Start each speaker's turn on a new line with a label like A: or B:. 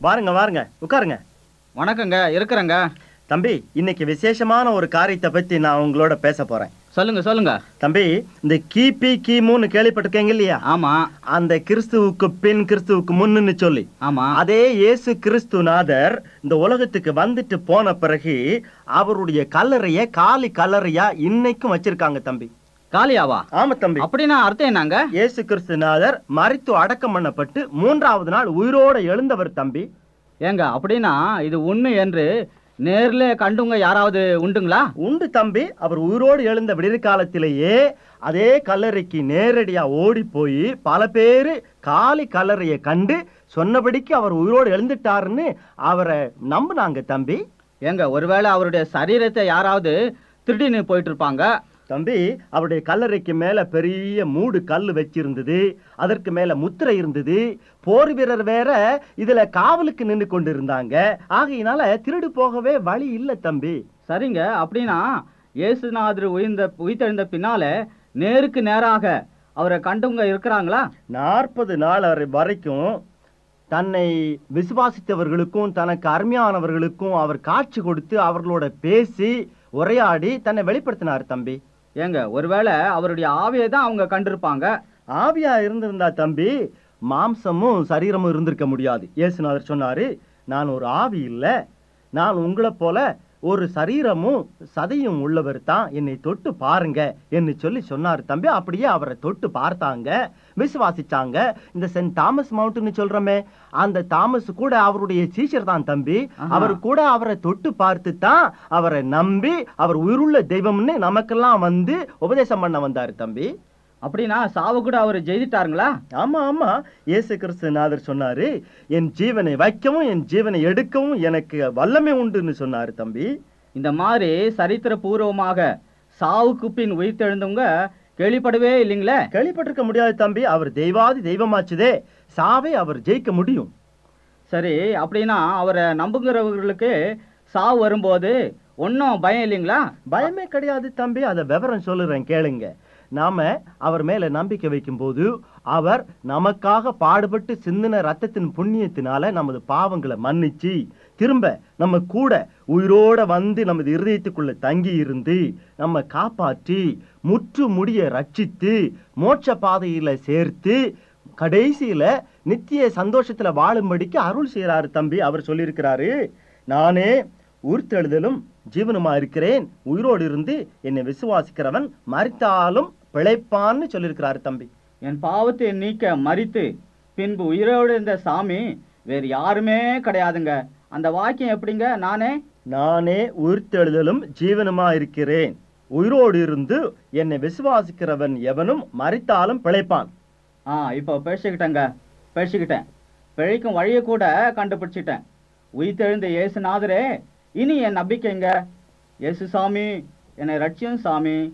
A: வாருங்க வாருங்க உட்காருங்க
B: வணக்கங்க இருக்கிறேங்க
A: தம்பி இன்னைக்கு விசேஷமான ஒரு காரியத்தை பத்தி நான் உங்களோட பேச போறேன்
B: சொல்லுங்க சொல்லுங்க
A: தம்பி இந்த கிபி கிமுன்னு கேள்விப்பட்டிருக்கீங்க இல்லையா
B: ஆமா
A: அந்த கிறிஸ்துவுக்கு பின் கிறிஸ்துவுக்கு முன்னுன்னு சொல்லி
B: ஆமா
A: அதே இயேசு கிறிஸ்துநாதர் இந்த உலகத்துக்கு வந்துட்டு போன பிறகு அவருடைய கல்லறைய காலி கல்லறையா இன்னைக்கும் வச்சிருக்காங்க தம்பி
B: காளியாவா
A: ஆமா தம்பி
B: அப்படின்னா அர்த்தம் என்னங்க
A: இயேசு கிறிஸ்துநாதர் மரித்து அடக்கம் பண்ணப்பட்டு மூன்றாவது நாள் உயிரோட எழுந்தவர் தம்பி
B: ஏங்க அப்படின்னா இது உண்மை என்று நேர்ல கண்டுங்க யாராவது உண்டுங்களா
A: உண்டு தம்பி அவர் உயிரோடு எழுந்த விடியற்காலத்திலேயே அதே கல்லறைக்கு நேரடியா ஓடி போய் பல பேரு காலி கல்லறையை கண்டு சொன்னபடிக்கு அவர் உயிரோடு எழுந்துட்டாருன்னு அவரை நம்புனாங்க தம்பி
B: ஏங்க ஒருவேளை அவருடைய சரீரத்தை யாராவது திருடின்னு போயிட்டு இருப்பாங்க
A: தம்பி அவருடைய கல்லறைக்கு மேல பெரிய மூடு கல் வச்சிருந்தது அதற்கு மேல முத்திரை இருந்தது போர் வீரர் வேற இதுல காவலுக்கு நின்று கொண்டு இருந்தாங்க ஆகையினால திருடு போகவே வழி இல்ல தம்பி
B: சரிங்க அப்படின்னா இயேசுநாதர் உயிர்ந்த உயிர்த்தெழுந்த பின்னால நேருக்கு நேராக அவரை கண்டவங்க இருக்கிறாங்களா
A: நாற்பது நாள் வரை- வரைக்கும் தன்னை விசுவாசித்தவர்களுக்கும் தனக்கு அருமையானவர்களுக்கும் அவர் காட்சி கொடுத்து அவர்களோட பேசி உரையாடி தன்னை வெளிப்படுத்தினார் தம்பி
B: ஏங்க ஒருவேளை அவருடைய ஆவியை தான் அவங்க கண்டிருப்பாங்க
A: ஆவியா இருந்திருந்தா தம்பி மாம்சமும் சரீரமும் இருந்திருக்க முடியாது இயேசுநாதர் சொன்னாரு நான் ஒரு ஆவி இல்ல நான் உங்களை போல ஒரு சரீரமும் சதையும் உள்ளவர் தான் என்னை தொட்டு பாருங்க என்று சொல்லி சொன்னார் தம்பி அப்படியே அவரை தொட்டு பார்த்தாங்க விசுவாசிச்சாங்க இந்த சென்ட் தாமஸ் மவுண்ட்னு சொல்றோமே அந்த தாமஸ் கூட அவருடைய சீஷர் தான் தம்பி
B: ஆஹா.
A: அவர் கூட அவரை தொட்டு பார்த்து தான் அவரை நம்பி அவர் உயிருள்ள தெய்வம்னு நமக்கெல்லாம் வந்து உபதேசம் பண்ண வந்தாரு தம்பி
B: அப்படின்னா சாவு கூட அவர் ஜெயிச்சிட்டாருங்களா
A: ஆமா ஆமா இயேசு கிறிஸ்துநாதர் சொன்னாரு என் ஜீவனை வைக்கவும் என் ஜீவனை எடுக்கவும் எனக்கு வல்லமை உண்டுன்னு சொன்னாரு தம்பி
B: இந்த மாதிரி சரித்திர பூர்வமாக சாவுக்கு பின் உயிர்த்தெழுந்தவங்க கேள்விப்படவே இல்லைங்களே
A: கேள்விப்பட்டிருக்க முடியாது தம்பி அவர் தெய்வாதி தெய்வமாச்சுதே சாவை அவர் ஜெயிக்க முடியும்
B: சரி அப்படின்னா அவரை நம்புகிறவர்களுக்கு சாவு வரும்போது ஒன்றும் பயம் இல்லைங்களா
A: பயமே கிடையாது தம்பி அதை விவரம் சொல்லுறேன் கேளுங்க நாம அவர் மேல நம்பிக்கை வைக்கும்போது அவர் நமக்காக பாடுபட்டு சிந்தின ரத்தத்தின் புண்ணியத்தினால நமது பாவங்களை மன்னிச்சு திரும்ப நம்ம கூட உயிரோட வந்து நமது இருதயத்துக்குள்ள தங்கி இருந்து நம்ம காப்பாற்றி முற்று முடிய ரட்சித்து மோட்ச பாதையில சேர்த்து கடைசியில நித்திய சந்தோஷத்துல வாழும்படிக்கு அருள் செய்யறாரு தம்பி அவர் சொல்லியிருக்கிறாரு நானே உயிர்த்தெழுதலும் ஜீவனுமா இருக்கிறேன் உயிரோடு இருந்து என்னை விசுவாசிக்கிறவன் மறித்தாலும் பிழைப்பான்னு சொல்லியிருக்கிறாரு தம்பி
B: என் பாவத்தை நீக்க மறித்து பின்பு உயிரோடு இருந்த சாமி வேறு யாருமே கிடையாதுங்க அந்த வாக்கியம் எப்படிங்க நானே
A: நானே உயிர்த்தெழுதலும் ஜீவனுமா இருக்கிறேன் உயிரோடு இருந்து என்னை விசுவாசிக்கிறவன் எவனும் மறித்தாலும் பிழைப்பான்
B: ஆ இப்போ பேசிக்கிட்டேங்க பேசிக்கிட்டேன் பிழைக்கும் வழியை கூட கண்டுபிடிச்சிட்டேன் உயிர்த்தெழுந்த இயேசுநாதரே இனி என் நம்பிக்கைங்க இயேசு சாமி என்னை ரட்சியும் சாமி